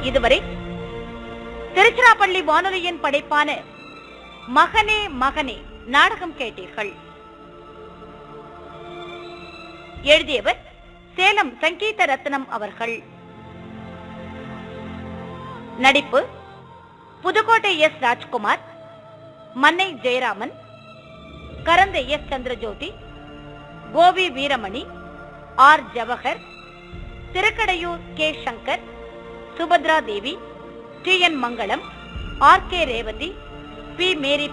இதுவரை திருச்சிராப்பள்ளி வானொலியின் படைப்பான மகனே மகனே நாடகம் கேட்டீர்கள் எழுதியவர் சேலம் சங்கீத ரத்னம் அவர்கள் நடிப்பு Pudukkottai S Rajkumar Mannai Jayaraman Karanthai S Chandrajothi Gopi Veeramani R Jawahar Thirukkadaiyur K Shankar Subhadra Devi T N Mangalam R K Revathi P மேரி